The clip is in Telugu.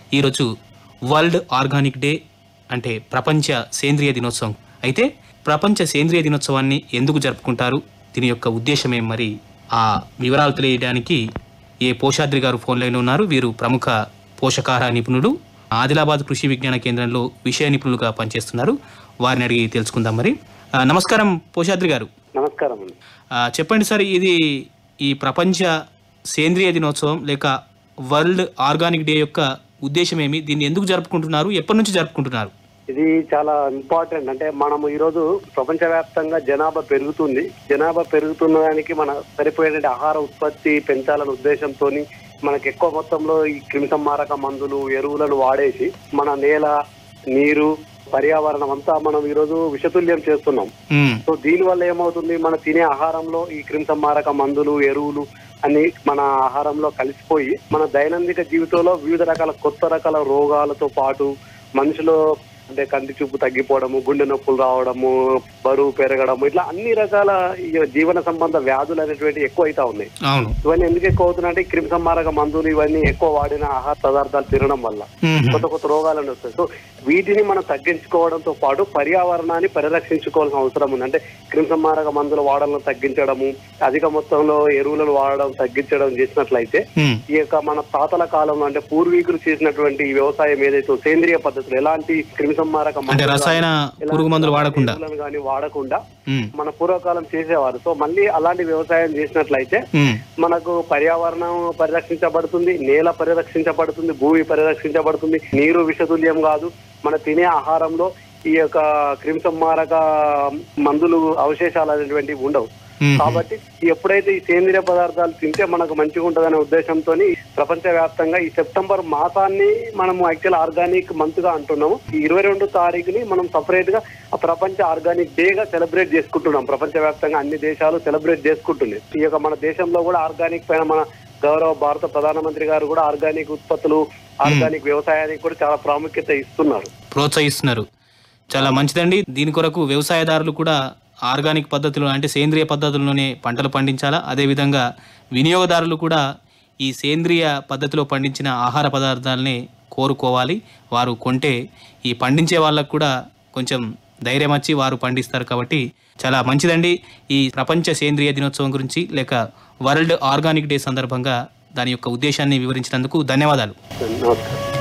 ఈరోజు వరల్డ్ ఆర్గానిక్ డే అంటే ప్రపంచ సేంద్రియ దినోత్సవం అయితే ప్రపంచ సేంద్రియ దినోత్సవాన్ని ఎందుకు జరుపుకుంటారు దీని యొక్క ఉద్దేశం ఏం మరి ఆ వివరాలు తెలియడానికి ఏ పోషాద్రి గారు ఫోన్ లైన్లో ఉన్నారు వీరు ప్రముఖ పోషకాహార నిపుణులు ఆదిలాబాద్ కృషి విజ్ఞాన కేంద్రంలో విషయ నిపుణులుగా పనిచేస్తున్నారు వారిని అడిగి తెలుసుకుందాం మరి ఆ, నమస్కారం పోషాద్రి గారు నమస్కారం అండి ఆ, చెప్పండి సార్ ఇది ఈ ప్రపంచ సేంద్రియ దినోత్సవం లేక వరల్డ్ ఆర్గానిక్ డే యొక్క ఉద్దేశం ఏమి దీన్ని ఎందుకు జరుపుకుంటున్నారు ఎప్పటి నుంచి జరుపుకుంటున్నారు ఇది చాలా ఇంపార్టెంట్ అంటే మనము ఈరోజు ప్రపంచవ్యాప్తంగా జనాభా పెరుగుతుంది జనాభా పెరుగుతున్న దానికి మన సరిపోయేటువంటి ఆహార ఉత్పత్తి పెంచాలనే ఉద్దేశంతో మనకు ఎక్కువ మొత్తంలో ఈ క్రిమిసంహారక మందులు ఎరువులను వాడేసి మన నేల నీరు పర్యావరణం అంతా మనం ఈరోజు విషతుల్యం చేస్తున్నాం ఉమ్, సో దీని వల్ల ఏమవుతుంది మన తినే ఆహారంలో ఈ క్రిమిసంహారక మందులు ఎరువులు అన్ని మన ఆహారంలో కలిసిపోయి మన దైనందిక జీవితంలో వివిధ రకాల కొత్త రకాల రోగాలతో పాటు మనిషిలో అంటే కంటి చూపు తగ్గిపోవడము గుండె నొప్పులు రావడము బరువు పెరగడము ఇట్లా అన్ని రకాల ఈ జీవన సంబంధ వ్యాధులు అనేటువంటి ఎక్కువ అవుతా ఉన్నాయి అవును ఇవన్నీ ఎందుకు ఎక్కువ అవుతున్నాయంటే ఈ క్రిమి సంహారక మందులు ఇవన్నీ ఎక్కువ వాడిన ఆహార పదార్థాలు తినడం వల్ల ఉమ్, కొత్త కొత్త రోగాలను వస్తాయి సో వీటిని మనం తగ్గించుకోవడంతో పాటు పర్యావరణాన్ని పరిరక్షించుకోవాల్సిన అవసరం ఉంది అంటే క్రిమిసంహారక మందుల వాడలను తగ్గించడము అధిక మొత్తంలో ఎరువులను వాడడం తగ్గించడం చేసినట్లయితే ఉమ్, ఈ యొక్క మన తాతల కాలంలో అంటే పూర్వీకులు చేసినటువంటి ఈ వ్యవసాయం ఏదైతే ఉందో, సేంద్రియ పద్ధతులు ఎలాంటి క్రిమిసంహారక అంటే మందులు రసాయన గానీ, పురుగు మందులు వాడకుండా ఎరువులను కానీ వాడకుండా ఉమ్, మన పూర్వకాలం చేసేవారు సో మళ్ళీ అలాంటి వ్యవసాయం చేసినట్లయితే ఉమ్, మనకు పర్యావరణం పరిరక్షించబడుతుంది నేల పరిరక్షించబడుతుంది భూమి పరిరక్షించబడుతుంది నీరు విషతుల్యం కాదు మన తినే ఆహారంలో ఈ యొక్క క్రిమిసంహారక మందులు అవశేషాలు అనేటువంటివి ఉండవు ఉమ్, కాబట్టి ఎప్పుడైతే ఈ సేంద్రియ పదార్థాలు తింటే మనకు మంచిగా ఉంటుందనే ఉద్దేశంతో ప్రపంచ వ్యాప్తంగా ఈ సెప్టెంబర్ మాసాన్ని మనం యాక్చువల్ ఆర్గానిక్ మంత్ గా అంటున్నాము ఈ ఇరవై రెండు తారీఖుని మనం సపరేట్ గా ఆ ప్రపంచ ఆర్గానిక్ డే గా సెలబ్రేట్ చేసుకుంటున్నాం ప్రపంచ వ్యాప్తంగా అన్ని దేశాలు సెలబ్రేట్ చేసుకుంటున్నాయి ఈ యొక్క మన దేశంలో కూడా ఆర్గానిక్ పైన మన గౌరవ భారత ప్రధానమంత్రి గారు కూడా ఆర్గానిక్ ఉత్పత్తులు ఆర్గానిక్ వ్యవసాయానికి కూడా చాలా ప్రాముఖ్యత ఇస్తున్నారు ప్రోత్సహిస్తున్నారు చాలా మంచిదండి దీని కొరకు వ్యవసాయదారులు కూడా ఆర్గానిక్ పద్ధతులు అంటే సేంద్రియ పద్ధతుల్లోనే పంటలు పండించాలా అదేవిధంగా వినియోగదారులు కూడా ఈ సేంద్రియ పద్ధతిలో పండించిన ఆహార పదార్థాలని కోరుకోవాలి వారు కొంటే ఈ పండించే వాళ్ళకు కూడా కొంచెం ధైర్యం వచ్చి వారు పండిస్తారు కాబట్టి చాలా మంచిదండి ఈ ప్రపంచ సేంద్రియ దినోత్సవం గురించి లేక వరల్డ్ ఆర్గానిక్ డే సందర్భంగా దాని యొక్క ఉద్దేశాన్ని వివరించినందుకు ధన్యవాదాలు నమస్కారం